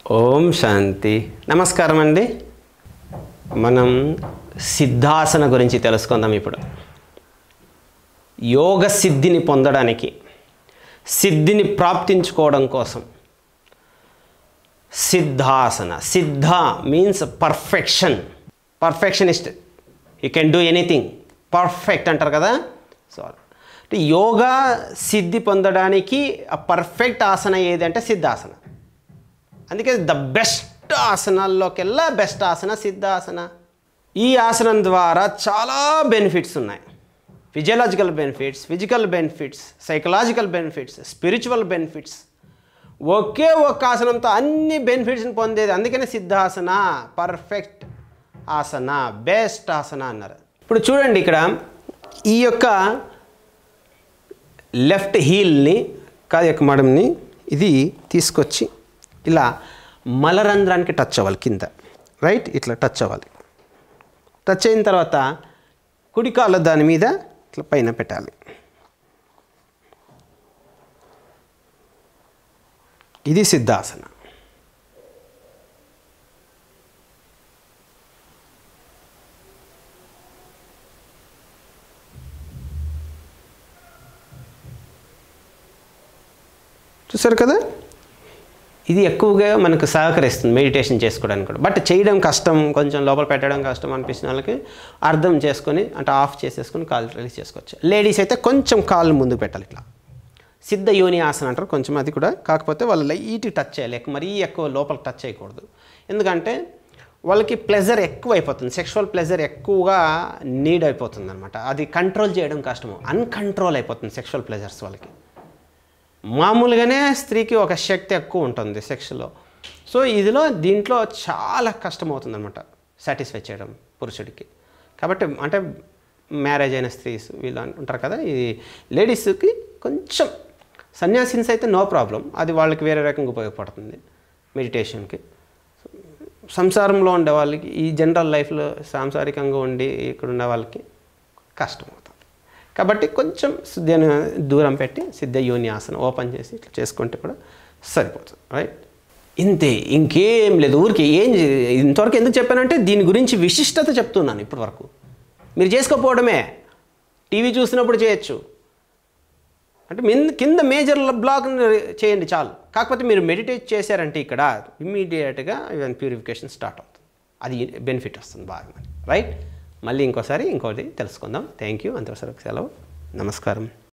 ఓం శాంతి నమస్కారం అండి మనం సిద్ధాసన గురించి తెలుసుకుందాం ఇప్పుడు యోగ సిద్ధిని పొందడానికి సిద్ధిని ప్రాప్తించుకోవడం కోసం Siddhasana siddha means perfection perfectionist you can do anything perfect అంటారు కదా సో అంటే యోగా సిద్ధి పొందడానికి ఆ పర్ఫెక్ట్ ఆసన ఏది అంటే సిద్ధాసన అందుకే ద బెస్ట్ ఆసనాల్లోకెల్లా బెస్ట్ ఆసన సిద్ధాసన ఈ ఆసనం ద్వారా చాలా బెనిఫిట్స్ ఉన్నాయి physiological benefits physical benefits psychological benefits spiritual benefits ఒకే ఒక్క ఆసనంతో అన్ని బెనిఫిట్స్ని పొందేది అందుకనే సిద్ధాసన పర్ఫెక్ట్ ఆసన బెస్ట్ ఆసన అన్నారు ఇప్పుడు చూడండి ఇక్కడ ఈ యొక్క లెఫ్ట్ హీల్ని కాదు యొక్క మడంని ఇది తీసుకొచ్చి ఇలా మలరంధ్రానికి టచ్ అవ్వాలి కింద రైట్ ఇట్లా టచ్ అవ్వాలి టచ్ అయిన తర్వాత కుడి కాళ్ళ దాని మీద ఇట్లా పైన పెట్టాలి ఇది సిద్ధాసన చూసారు కదా ఇది ఎక్కువగా మనకు సహకరిస్తుంది మెడిటేషన్ చేసుకోవడానికి కూడా బట్ చేయడం కష్టం కొంచెం లోపల పెట్టడం కష్టం అనిపించిన వాళ్ళకి అర్థం చేసుకొని అంటే ఆఫ్ చేసేసుకొని కాళ్ళు రిలీజ్ చేసుకోవచ్చు లేడీస్ అయితే కొంచెం కాళ్ళు ముందుకు పెట్టాలి ఇట్లా సిద్ధ యోని ఆసన అంటారు కొంచెం అది కూడా కాకపోతే వాళ్ళు లైట్ టచ్ చేయాలి ఎక్కువ మరీ ఎక్కువ లోపల టచ్ చేయకూడదు ఎందుకంటే వాళ్ళకి ప్లెజర్ ఎక్కువ అయిపోతుంది సెక్షువల్ ప్లెజర్ ఎక్కువగా నీడ్ అయిపోతుంది అనమాట అది కంట్రోల్ చేయడం కష్టము అన్కంట్రోల్ అయిపోతుంది సెక్షువల్ ప్లెజర్స్ వాళ్ళకి మామూలుగానే స్త్రీకి ఒక శక్తి ఎక్కువ ఉంటుంది సెక్స్లో సో ఇదిలో దీంట్లో చాలా కష్టమవుతుంది అనమాట సాటిస్ఫై చేయడం పురుషుడికి కాబట్టి అంటే మ్యారేజ్ అయిన స్త్రీస్ వీళ్ళు ఉంటారు కదా ఇది లేడీస్కి కొంచెం సన్యాసిన్స్ అయితే నో ప్రాబ్లం అది వాళ్ళకి వేరే రకంగా ఉపయోగపడుతుంది మెడిటేషన్కి సంసారంలో ఉండే వాళ్ళకి ఈ జనరల్ లైఫ్లో సాంసారికంగా ఉండి ఇక్కడ ఉండే వాళ్ళకి కష్టం అవుతుంది కాబట్టి కొంచెం సిద్ధని దూరం పెట్టి సిద్ధ యోని ఆసనం ఓపెన్ చేసి ఇట్లా చేసుకుంటే కూడా సరిపోతుంది రైట్ ఇంతే ఇంకేం లేదు ఊరికి ఏం చే- ఇంతవరకు ఎందుకు చెప్పానంటే దీని గురించి విశిష్టత చెప్తున్నాను ఇప్పటి వరకు మీరు చేసుకోకపోవడమే టీవీ చూసినప్పుడు చేయొచ్చు అంటే మిన్ కింద మేజర్ బ్లాక్ చేయండి చాలు కాకపోతే మీరు మెడిటేట్ చేశారంటే ఇక్కడ ఇమ్మీడియట్గా ఈవెన్ ప్యూరిఫికేషన్ స్టార్ట్ అవుతుంది అది బెనిఫిట్ వస్తుంది బాగా మరి రైట్ మళ్ళీ ఇంకోసారి ఇంకోటి తెలుసుకుందాం థ్యాంక్ యూ అంతవరకు సెలవు నమస్కారం